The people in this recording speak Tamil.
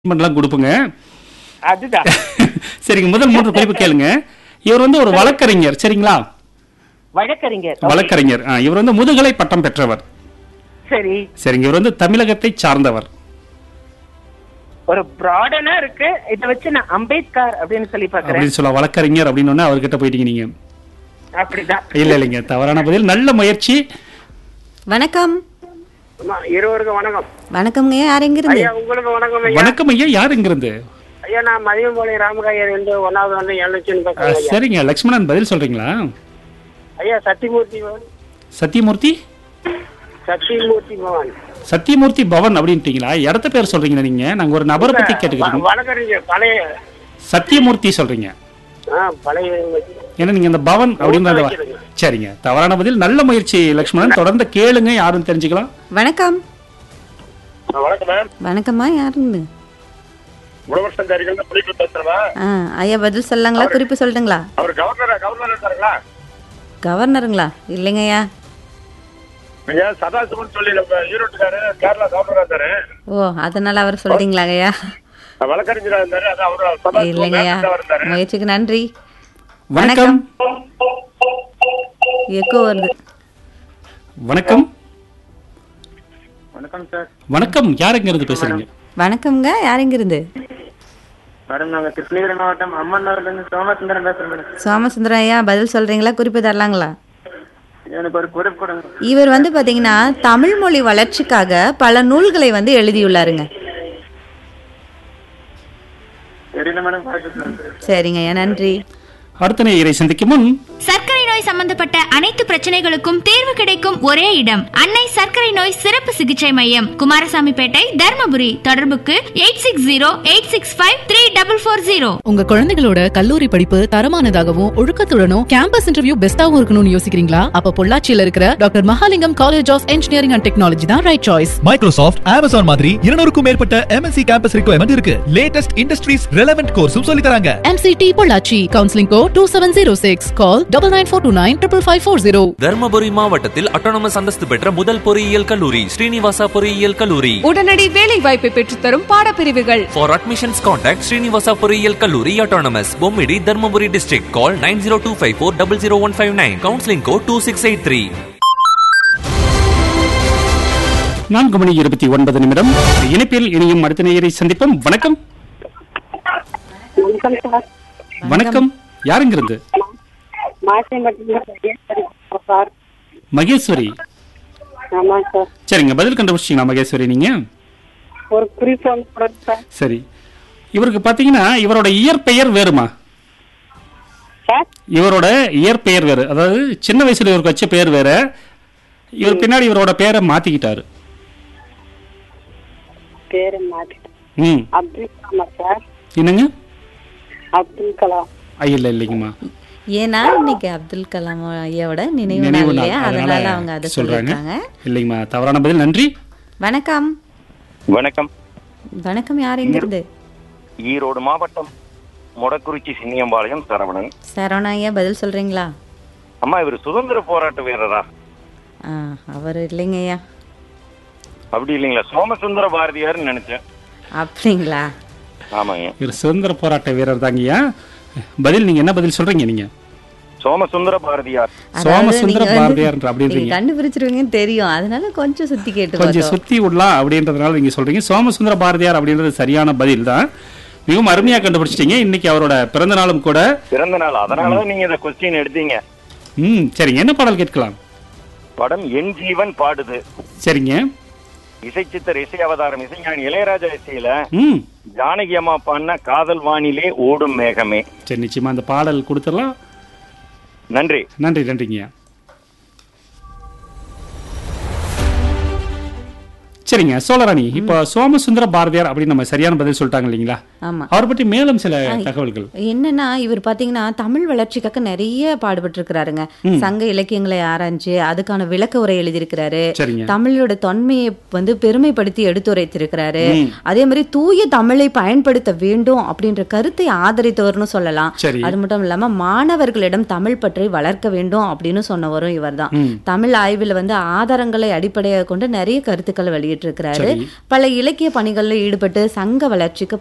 ட்ரீட்மெண்ட்லாம் கொடுப்போங்க அதுதான் சரிங்க முதல் மூன்று குறிப்பு கேளுங்க இவர் வந்து ஒரு வழக்கறிஞர் சரிங்களா வழக்கறிஞர் வழக்கறிஞர் ஆ, இவர் வந்து முதுகலை பட்டம் பெற்றவர் சரி சரிங்க இவர் வந்து தமிழகத்தை சார்ந்தவர் ஒரு ப்ராடனா இருக்கு இத வச்சு நான் அம்பேத்கர் அப்படின்னு சொல்லி பாக்குறேன் அப்படின்னு சொல்ல வழக்கறிஞர் அப்படின்னு ஒண்ணு அவர்கிட்ட போயிட்டீங்க நீங்க அப்படிதான் இல்ல இல்லைங்க தவறான பதில் நல்ல முயற்சி வணக்கம் அம்மா, இருவருக்கும் வணக்கம் வணக்கம்ங்க யார் எங்கிருந்து ஐயா உங்களுக்கு வணக்கம் ஐயா வணக்கம் ஐயா யார் இங்கிருந்து ஐயா நான் மதியம் போல ராமகாயர் ரெண்டு ஒன்னாவது வந்து எழுநூச்சுன்னு ஆ, பேசுறேன் ஐயா சரிங்க லக்ஷ்மணன் பதில் சொல்றீங்களா ஐயா சத்தியமூர்த்தி பவன் சத்தியமூர்த்தி சத்தியமூர்த்தி பவன் சத்தியமூர்த்தி பவன் அப்படின்ட்டீங்களா இடத்த பேர் சொல்றீங்களா நீங்க நாங்க ஒரு நபரை பத்தி கேட்டுக்கிறோம் வ- வழக்கறிஞர் பழைய சத்தியமூர்த்தி சொல்றீங்க ஆ பழைய ஏன்னா நீங்க இந்த பவன் அப்படின்றத சரிங்க தவறான பதில் நல்ல முயற்சி லக்ஷ்மணன் தொடர்ந்து கேளுங்க யாரும் தெரிஞ்சுக்கலாம் வணக்கம் வணக்கம் மேம் வணக்கம்மா யாருங்க உழவர் சந்தாரிகள் புலிப்பு பேசுறதா ஆ ஐயா பதில் சொல்லலாங்களா குறிப்பு சொல்லட்டுங்களா அவர் கவர்னர் கவர்னர் இருக்காருங்களா கவர்னருங்களா இல்லைங்கய்யா ஐயா சதாசிவன் சொல்லி நம்ம ஈரோட்டுக்காரு கேரளா கவர்னரா இருந்தாரு ஓ அதனால அவர் சொல்றீங்களா ஐயா வழக்கறிஞரா இருந்தாரு அது அவர் இல்லைங்கய்யா இருந்தாரு முயற்சிக்கு நன்றி வணக்கம் எக்கோ வருது வணக்கம் வணக்கம் சார் வணக்கம் யாருங்கிறது பேசுறீங்க வணக்கம்ங்க யார் எங்கிருந்து மேடம் நாங்க கிருஷ்ணகிரி மாவட்டம் அம்மன் இருந்து சோமசுந்தரம் பேசுறேன் மேடம் சோமசுந்தரம் ஐயா பதில் சொல்றீங்களா குறிப்பு தரலாங்களா எனக்கு ஒரு குறிப்பு கொடுங்க இவர் வந்து பாத்தீங்கன்னா தமிழ் மொழி வளர்ச்சிக்காக பல நூல்களை வந்து எழுதியுள்ளாருங்க தெரியல மேடம் பார்த்து சரிங்க ஐயா நன்றி அடுத்த நேயரை சந்திக்கும் முன் சர்க்கரை நோய் சம்பந்தப்பட்ட அனைத்து பிரச்சனைகளுக்கும் தீர்வு கிடைக்கும் ஒரே இடம் அன்னை சர்க்கரை நோய் சிறப்பு சிகிச்சை மையம் குமாரசாமிப்பேட்டை தர்மபுரி தொடர்புக்கு eight six zero eight six five three double four zero உங்க குழந்தைகளோட கல்லூரி படிப்பு தரமானதாகவும் ஒழுக்கத்துடனும் கேம்பஸ் இன்டர்வியூ பெஸ்டாவும் இருக்கணும்னு யோசிக்கிறீங்களா அப்ப பொள்ளாச்சியில இருக்கிற doctor Mahalingam college of engineering and technology தான் ரைட் சாய்ஸ் மைக்ரோசாஃப்ட் அமேசான் மாதிரி இருநூறுக்கும் மேற்பட்ட எம்என்சி கேம்பஸ் ரிக்வயர்மெண்ட் இருக்கு லேட்டஸ்ட் இண்டஸ்ட்ரீஸ் ரெலவென்ட் கோர்ஸும் சொல்லி தராங்க MCT Pollachi counselling code two seven zero six call double nine four two nine triple five four zero Dharmapuri மாவட்டத்தில் அட்டானமஸ் அந்தஸ்து பெற்ற முதல் பொறியியல் கல்லூரி ஸ்ரீனிவாசா பொறியியல் கல்லூரி உடனடி வேலை வாய்ப்பை பெற்றுத்தரும் பாடப்பிரிவுகள் ஃபார் அட்மிஷன்ஸ் கான்டாக்ட் ஸ்ரீனிவாசா பொறியியல் கல்லூரி autonomous Bommidi Dharmapuri district call nine zero two five four double zero one five nine counselling code two six eight three நான்கு மணி இருபத்தி ஒன்பது நிமிடம் இணைப்பில் இனியும் அடுத்த நேயரை சந்திப்போம் வணக்கம் வணக்கம் சார் வணக்கம் யாருங்கிறது மாசியம்பட்டினம் சார் மகேஸ்வரி ஆமா சார் சரிங்க பதில் கண்டுபிடிச்சிங்களா மகேஸ்வரி நீங்க ஒரு குறிப்பு ஒன்று கொடுங்க சார் சரி இவருக்கு பாத்தீங்கன்னா இவரோட இயற்பெயர் வேறுமா சார் இவரோட இயற்பெயர் வேறு அதாவது சின்ன வயசுல இவருக்கு வச்ச பெயர் வேற இவர் பின்னாடி இவரோட பேரை மாத்திக்கிட்டாரு பேரு மாத்திட்டேன் ம் அப்துல் கலாமா சார் என்னங்க அப்துல் கலாம் ஐ, இல்ல இல்லைங்கம்மா ஏன்னா இன்னைக்கு அப்துல் கலாம் ஐயாவோட நினைவு நாள் நினைவு நாள் இல்லையா அதனால அவங்க அதை சொல்றாங்க சொல்றாங்க இல்லைங்கம்மா தவறான பதில் நன்றி வணக்கம் வணக்கம் வணக்கம் யார் எங்கிருந்து ஈரோடு மாவட்டம் மொடக்குறிச்சி சின்னியம்பாளையம் சரவணன் சரவணா ஐயா பதில் சொல்றீங்களா அம்மா இவர் சுதந்திர போராட்ட வீரரா ஆ அவர் இல்லைங்க ஐயா அப்படி இல்லைங்களா சோமசுந்தர பாரதியார்னு நினைச்சேன் அப்படிங்களா ஆமாங்க இவர் சுதந்திர போராட்ட வீரர் தாங்கய்யா பதில் நீங்க என்ன பதில் சொல்றீங்க நீங்க சோமசுந்தர பாரதியார் அதாவது சோமசுந்தர நீங்க வந்து- பாரதியார் நீங்க அப்படின்றீங்க கண்டுபிடிச்சிருவீங்கன்னு தெரியும் அதனால கொஞ்சம் சுத்தி கேட்டு கொஞ்சம் பார்த்தோம் சுத்தி விடலாம் அப்படின்றதுனால நீங்க சொல்றீங்க சோமசுந்தர பாரதியார் அப்படின்றது சரியான பதில் தான் மிகவும் அருமையா கண்டுபிடிச்சிட்டீங்க இன்னைக்கு அவரோட பிறந்த நாளும் கூட பிறந்த நாள் அதனாலதான் நீங்க இந்த கொஸ்டின் எடுத்தீங்க ம் சரிங்க என்ன பாடல் கேட்கலாம் படம் என் ஜீவன் பாடுது சரிங்க இசைச்சித்தர் இசை அவதாரம் இசைஞானி இளையராஜா இசையில ம் ஜானகி அம்மா பாடின காதல் வானிலே ஓடும் மேகமே சரி நிச்சயமா அந்த பாடல் கொடுத்துடலாம் நன்றி நன்றி நன்றிங்கய்யா சரிங்க சோழராணி இப்போ சோமசுந்தர பாரதியார் அப்படின்னு நம்ம சரியான பதில் சொல்லிட்டாங்க இல்லைங்களா ஆமா அவர் பற்றி மேலும் சில தகவல்கள் என்னன்னா இவர் பாத்தீங்கன்னா தமிழ் வளர்ச்சிக்காக நிறைய பாடுபட்டு இருக்கிறாருங்க சங்க இலக்கியங்களை ஆராய்ஞ்சு அதுக்கான விளக்க உரை எழுதியிருக்கிறாரு சரிங்க தமிழோட தொன்மையை வந்து பெருமைப்படுத்தி எடுத்துரைத்திருக்கிறாரு அதே மாதிரி தூய தமிழை பயன்படுத்த வேண்டும் அப்படின்ற கருத்தை ஆதரித்தவர்னு சொல்லலாம் சரி அது மட்டும் இல்லாம மாணவர்களிடம் தமிழ் பற்றி வளர்க்க வேண்டும் அப்படின்னு சொன்னவரும் இவர்தான் ம். தமிழ் ஆய்வில் வந்து ஆதாரங்களை அடிப்படையாக கொண்டு நிறைய கருத்துக்களை வெளியிட்டு பெற்றிருக்கிறாரு சரி. பல இலக்கிய பணிகள்ல ஈடுபட்டு சங்க வளர்ச்சிக்கு